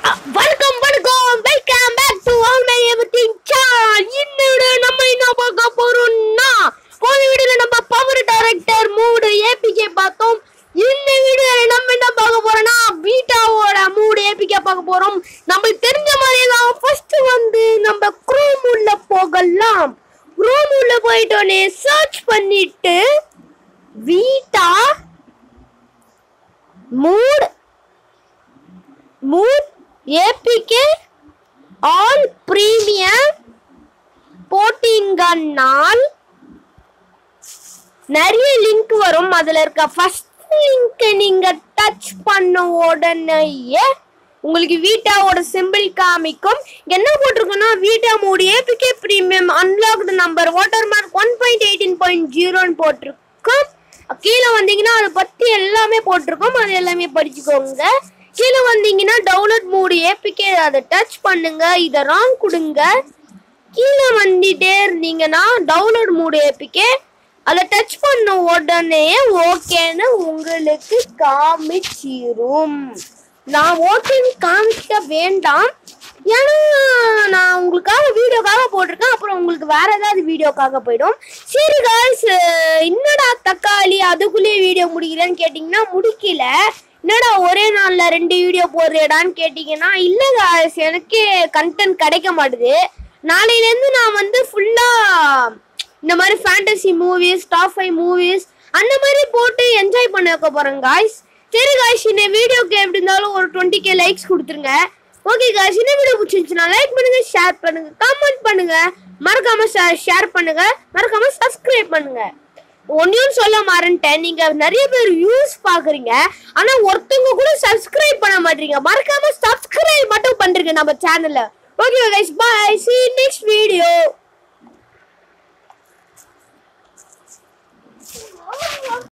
வணக்கம் வணக்கம் welcome back to all everything channel இன்னோட நம்ம என்ன பார்க்க போறோம்னா போன வீடியோல நம்ம பவர் டைரக்டர் மூடு ஏபிகே பார்த்தோம் இந்த வீடியோல நம்ம என்ன பார்க்க போறோம்னா பீட்டாவோட மூடு ஏபிகே பார்க்க போறோம் நம்மளுக்கு தெரிஞ்ச மாதிரியே தான் ஃபர்ஸ்ட் வந்து நம்ம குரோம் உள்ள போகலாம் குரோம் உள்ள போயிட்டோனே சர்ச் பண்ணிட்டு Vita mod mod APK all premium போட்டிங்கன்னால் நிறைய லிங்க் வரும் அதுல இருக்க ஃபர்ஸ்ட் லிங்க் நீங்க டச் பண்ண உடனேயே உங்களுக்கு வீட்டாவோட சிம்பிள் காமிக்கும் என்ன போட்டிருக்கோம்னா Vita mod APK premium unlocked number watermark one point eighteen point ஜீரோன்னு போட்டிருக்கோம் கீழே வந்தீங்கன்னா அதை பத்தி எல்லாமே போட்டிருக்கோம் அது எல்லாமே படிச்சுக்கோங்க கீழே வந்தீங்கன்னா டவுன்லோட் மூடு ஏபிகே அதை டச் பண்ணுங்க இதை ராங் கொடுங்க கீழே வந்துட்டே இருந்தீங்கன்னா டவுன்லோட் மூடு ஏபிகே அதை டச் பண்ண உடனே ஓகேன்னு உங்களுக்கு காமிச்சிரும் நான் ஓகேன்னு காமிக்க வேண்டாம் ஏன்னா நான் உங்களுக்காக வீடியோக்காக போட்டிருக்கேன் அப்புறம் உங்களுக்கு வேற ஏதாவது வீடியோக்காக போயிடும் சரி காய்ஸ் என்னடா தக்காளி அதுக்குள்ளேயே வீடியோ முடிக்கிறேன்னு கேட்டிங்கன்னா முடிக்கல என்னடா ஒரே நாள்ல ரெண்டு வீடியோ போடுறேடான்னு கேட்டிங்கன்னா இல்லை காய்ஸ் எனக்கு கண்டென்ட் கிடைக்க மாட்டுது நாளையிலேருந்து நான் வந்து ஃபுல்லாக இந்த மாதிரி fantasy movies top five movies அந்த மாதிரி போட்டு என்ஜாய் பண்ண வைக்க போறேன் காய்ஸ் சரி காய்ஸ் இந்த வீடியோக்கு எப்படி இருந்தாலும் ஒரு டுவெண்ட்டி கே லைக்ஸ் கொடுத்துருங்க ஓகே காய்ஸ் இந்த வீடியோ பிடிச்சிருந்துச்சுன்னா லைக் பண்ணுங்க ஷேர் பண்ணுங்க கமெண்ட் பண்ணுங்க மறக்காம ஷேர் பண்ணுங்க மறக்காம சப்ஸ்கிரைப் பண்ணுங்க ஒன்னையும் சொல்ல மறந்துட்டேன் நீங்க நிறைய பேர் வியூஸ் பாக்குறீங்க ஆனா ஒருத்தவங்க கூட சப்ஸ்கிரைப் பண்ண மாட்டீங்க மறக்காம சப்ஸ்கிரைப் மட்டும் பண்றீங்க நம்ம சேனல்ல okay guys bye see you next video